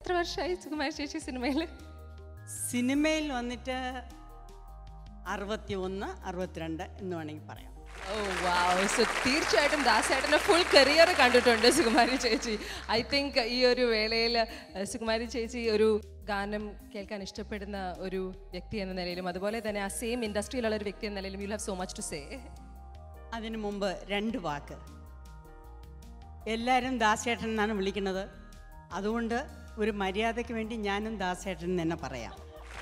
എത്ര വർഷമായി സുകുമാരി ചേച്ചി സിനിമയിൽ സിനിമയിൽ വന്നിട്ട് അറുപത്തി ഒന്ന് അറുപത്തിരണ്ട് എന്ന് വേണമെങ്കിൽ പറയാം ഓ വാവ് സോ തീർച്ചയായിട്ടും ദാസേട്ടൻ്റെ ഫുൾ കരിയർ കണ്ടിട്ടുണ്ട് സുകുമാരി ചേച്ചി ഐ തിങ്ക് ഈ ഒരു വേളയിൽ അഹ്, സുകുമാരി ചേച്ചി ഒരു ഗാനം കേൾക്കാൻ ഇഷ്ടപ്പെടുന്ന ഒരു വ്യക്തി എന്ന നിലയിലും അതുപോലെ തന്നെ ആ സെയിം ഇൻഡസ്ട്രിയിലുള്ള ഒരു വ്യക്തി എന്ന നിലയിലും you have so much to say അതിനു മുമ്പ് രണ്ട് വാക്ക് എല്ലാവരും ദാസേട്ടൻ എന്നാണ് വിളിക്കുന്നത് അതുകൊണ്ട് ഒരു മര്യാദയ്ക്ക് വേണ്ടി ഞാനും ദാസേട്ടൻ എന്ന് തന്നെ പറയാം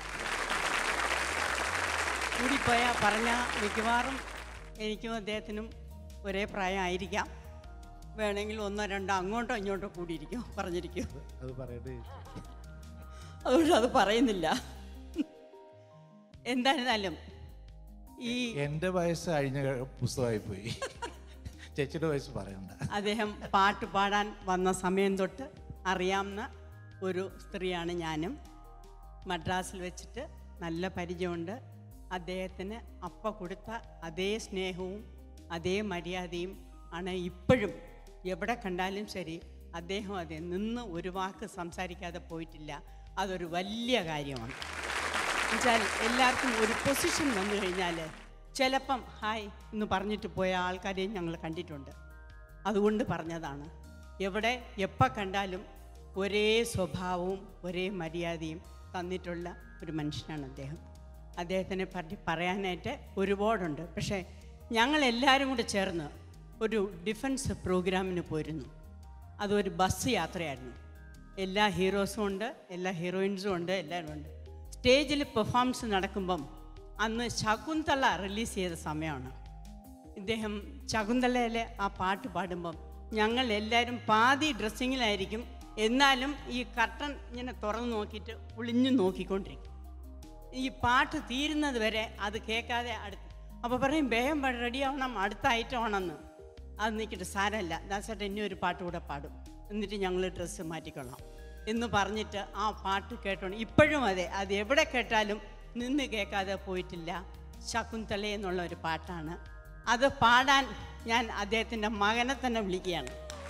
കൂടിപ്പോയാൽ പറഞ്ഞ മിക്കവാറും എനിക്കും അദ്ദേഹത്തിനും ഒരേ പ്രായമായിരിക്കാം വേണമെങ്കിൽ ഒന്നോ രണ്ടോ അങ്ങോട്ടോ ഇങ്ങോട്ടോ കൂടിയിരിക്കും പറഞ്ഞിരിക്കും അത് പറയട്ടെ അതുകൊണ്ട് അത് പറയുന്നില്ല എന്തായിരുന്നാലും ഈ എൻ്റെ വയസ്സ് കഴിഞ്ഞ പുസ്തകമായി പോയി ചേച്ചിയുടെ വയസ്സ് പറയണ്ട അദ്ദേഹം പാട്ട് പാടാൻ വന്ന സമയം തൊട്ട് അറിയാവുന്ന ഒരു സ്ത്രീയാണ് ഞാനും മദ്രാസിൽ വെച്ചിട്ട് നല്ല പരിചയമുണ്ട് അദ്ദേഹത്തിന് അപ്പ കൊടുത്ത അതേ സ്നേഹവും അതേ മര്യാദയും ആണ് ഇപ്പോഴും എവിടെ കണ്ടാലും ശരി അദ്ദേഹം അതെ നിന്ന് ഒരു വാക്ക് സംസാരിക്കാതെ പോയിട്ടില്ല അതൊരു വലിയ കാര്യമാണ് എന്നുവെച്ചാൽ എല്ലാവർക്കും ഒരു പൊസിഷൻ വന്നു കഴിഞ്ഞാൽ ചിലപ്പം ഹായ് എന്ന് പറഞ്ഞിട്ട് പോയ ആൾക്കാരെയും ഞങ്ങൾ കണ്ടിട്ടുണ്ട് അതുകൊണ്ട് പറഞ്ഞതാണ് എവിടെ എപ്പോൾ കണ്ടാലും ഒരേ സ്വഭാവവും ഒരേ മര്യാദയും തന്നിട്ടുള്ള ഒരു മനുഷ്യനാണ് അദ്ദേഹം അദ്ദേഹത്തിനെ പറ്റി പറയാനായിട്ട് ഒരുപാടുണ്ട് പക്ഷേ ഞങ്ങൾ എല്ലാവരും കൂടെ ചേർന്ന് ഒരു ഡിഫൻസ് പ്രോഗ്രാമിന് പോയിരുന്നു അതൊരു ബസ് യാത്രയായിരുന്നു എല്ലാ ഹീറോസും ഉണ്ട് എല്ലാ ഹീറോയിൻസും ഉണ്ട് എല്ലാവരും ഉണ്ട് സ്റ്റേജിൽ പെർഫോമൻസ് നടക്കുമ്പം അന്ന് ശകുന്തള റിലീസ് ചെയ്ത സമയമാണ് ഇദ്ദേഹം ശകുന്തളയിലെ ആ പാട്ട് പാടുമ്പം ഞങ്ങൾ എല്ലാവരും പാതി ഡ്രസ്സിങ്ങിലായിരിക്കും എന്നാലും ഈ കർട്ടൻ ഇങ്ങനെ തുറന്നു നോക്കിയിട്ട് ഒളിഞ്ഞു നോക്കിക്കൊണ്ടിരിക്കും ഈ പാട്ട് തീരുന്നത് വരെ അത് കേൾക്കാതെ അടുത്ത് അപ്പോൾ പറയും വേഗം റെഡി ആവണം അടുത്ത ഐറ്റം ആണെന്ന് അത് നിൽക്കിട്ട് സാരമല്ല ദാസേട്ടൻ ഇനി ഒരു പാട്ട് കൂടെ പാടും എന്നിട്ട് ഞങ്ങൾ ഡ്രസ്സ് മാറ്റിക്കൊള്ളാം എന്ന് പറഞ്ഞിട്ട് ആ പാട്ട് കേട്ടോണ്ട് ഇപ്പോഴും അതെ അത് എവിടെ കേട്ടാലും നിന്ന് കേൾക്കാതെ പോയിട്ടില്ല ശകുന്തള എന്നുള്ള ഒരു പാട്ടാണ് അത് പാടാൻ ഞാൻ അദ്ദേഹത്തിൻ്റെ മകനെ തന്നെ വിളിക്കുകയാണ്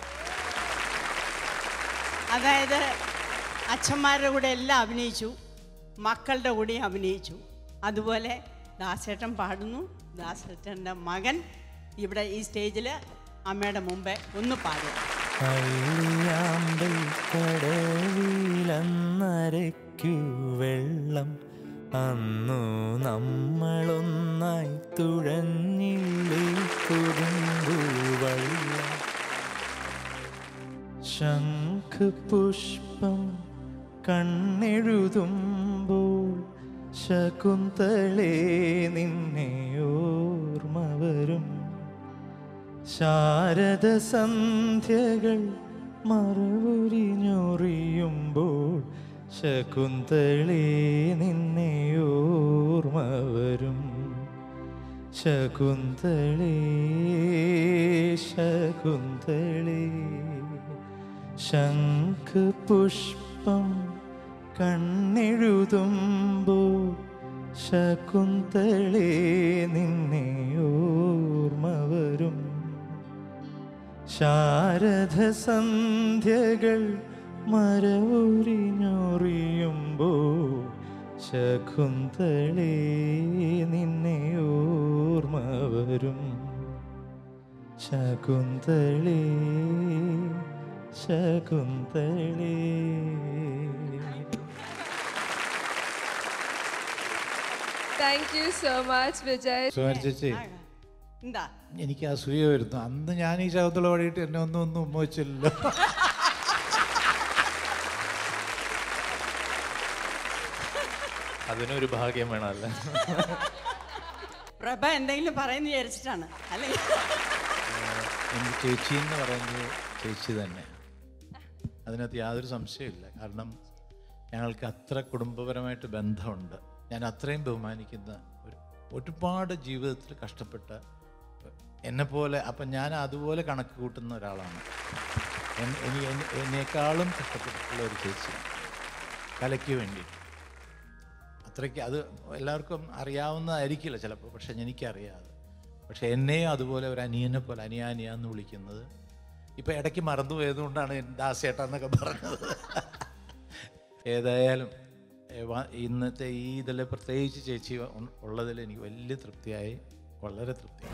അതായത് അച്ഛന്മാരുടെ കൂടെ എല്ലാം അഭിനയിച്ചു മക്കളുടെ കൂടെയും അഭിനയിച്ചു അതുപോലെ ദാസേട്ടൻ പാടുന്നു ദാസേട്ടൻ്റെ മകൻ ഇവിടെ ഈ സ്റ്റേജിൽ അമ്മയുടെ മുമ്പേ ഒന്ന് പാടുക പള്ളിയാമ്പൽ കടവിലന്നരയ്ക്കു വെള്ളം അന്നു നമ്മളൊന്നായി തുഴഞ്ഞില്ലേ കുറുമ്പു വള്ളം ശംഖുപുഷ്പം കണ്ണെഴുതുമ്പോൾ ശകുന്തളേ നിന്നെ ഓർമ്മ വരും ശാരദ സന്ധ്യകൾ മറവുരിഞ്ഞൊറിയുമ്പോൾ ശകുന്തളേ നിന്നെ ഓർമ്മ വരും ശകുന്തളേ ശകുന്തളേ ശംഖുപുഷ്പം കണ്ണെഴുതുമ്പോൾ ശകുന്തളേ നിന്നെ ഓർമ്മ വരും ശാരദ സന്ധ്യകൾ മരവുരിഞ്ഞൊറിയുമ്പോൾ ശകുന്തളേ നിന്നെ ഓർമ്മ വരും ശകുന്തളേ ശകുന്തളേ thank you so much Vijay സുമാരി ചേച്ചി എന്താ എനിക്ക് അസൂയ വരുന്നു അന്ന് ഞാൻ ഈ ശകുന്തള പാടിയിട്ട് എന്നെ ഒന്നും ഒന്നും ഉമ്മ വെച്ചില്ലല്ലോ അതിനൊരു ഭാഗ്യം വേണമല്ലേ പ്രഭ എന്തെങ്കിലും പറയുന്നു വിചാരിച്ചിട്ടാണ് അല്ലെങ്കിൽ എനിക്ക് ചേച്ചി എന്ന് പറയുന്നത് ചേച്ചി തന്നെ അതിനകത്ത് യാതൊരു സംശയമില്ല കാരണം ഞങ്ങൾക്ക് അത്ര കുടുംബപരമായിട്ട് ബന്ധമുണ്ട് ഞാൻ അത്രയും ബഹുമാനിക്കുന്ന ഒരു ഒരുപാട് ജീവിതത്തിൽ കഷ്ടപ്പെട്ട എന്നെപ്പോലെ അപ്പം ഞാൻ അതുപോലെ കണക്ക് കൂട്ടുന്ന ഒരാളാണ് എൻ- എനി- എനി- എന്നേക്കാളും കഷ്ടപ്പെട്ടിട്ടുള്ള ഒരു ചേച്ചിയാണ് കലയ്ക്ക് വേണ്ടി അത്രയ്ക്ക് അത് എല്ലാവർക്കും അറിയാവുന്നതായിരിക്കില്ല ചിലപ്പോൾ പക്ഷെ എനിക്കറിയാതെ പക്ഷെ എന്നെയും അതുപോലെ ഒരു അനിയനെ പോലെ അനിയാനിയ എന്ന് വിളിക്കുന്നത് ഇപ്പം ഇടയ്ക്ക് മറന്നുപോയതുകൊണ്ടാണ് ദാസേട്ട എന്നൊക്കെ പറഞ്ഞത് ഏതായാലും ഏ, വ- ഇന്നത്തെ ഈ ഇതിൽ പ്രത്യേകിച്ച് ചേച്ചി ഉ- ഉള്ളതിൽ എനിക്ക് വലിയ തൃപ്തിയായി വളരെ തൃപ്തിയായി